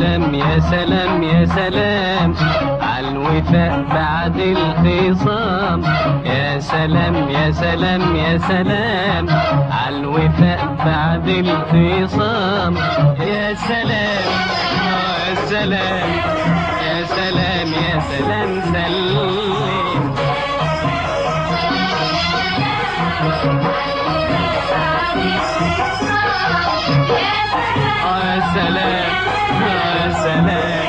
سلام يا سلام يا سلام عالوفاء بعد الخصام يا سلام يا سلام يا سلام عالوفاء بعد الخصام يا سلام آه يا سلام يا سلام يا سلام سلم آه يا سلام آه يا سلام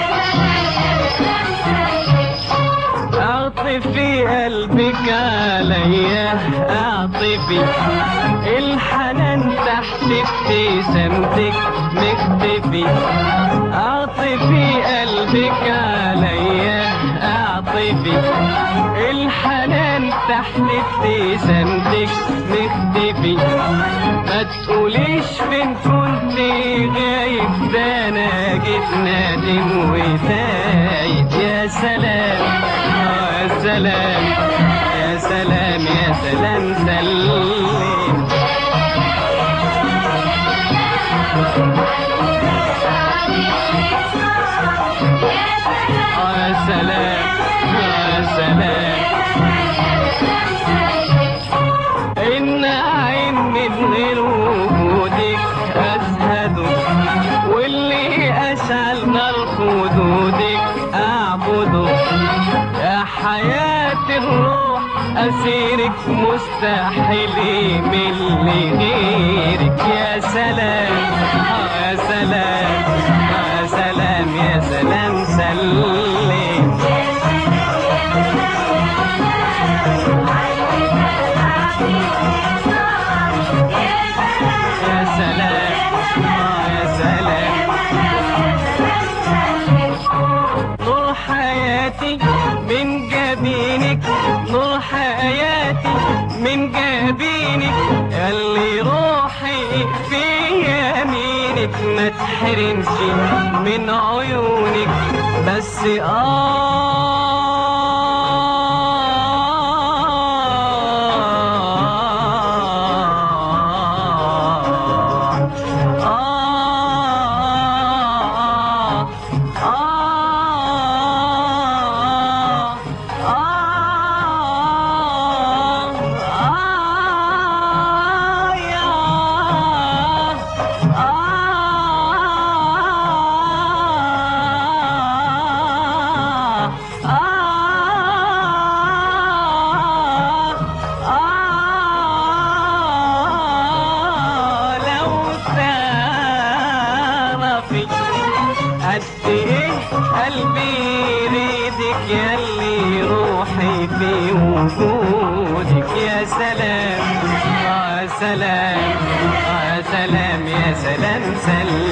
اعطفي قلبك عليا اعطفي الحنان تحت ابتسامتك مختفي اعطفي قلبك عليا اعطفي الحنان تحت ابتسامتك مختفي ما تقوليش فين كنت غايب ده انا جيت نادم وتايب يا سلام آه يا سلام يا سلام يا سلام سلم آه يا سلام آه يا سلام إن عين من غير وجودك أزهد واللي أشعل نار خدودك أعبده يا حياة الروح أسيرك مستحيل من غيرك يا سلام آه يا سلام آه يا سلام يا سلام سلم يا سلام آه يا سلام نور حياتي من جبينك نور حياتي من جبينك اللي روحي في يمينك ما تحرمش من عيونك بس آه آه لو تعرفي قد ايه قلبي يريدك ياللي روحي في وجودك يا سلام آه سلام آه سلام يا سلام سلام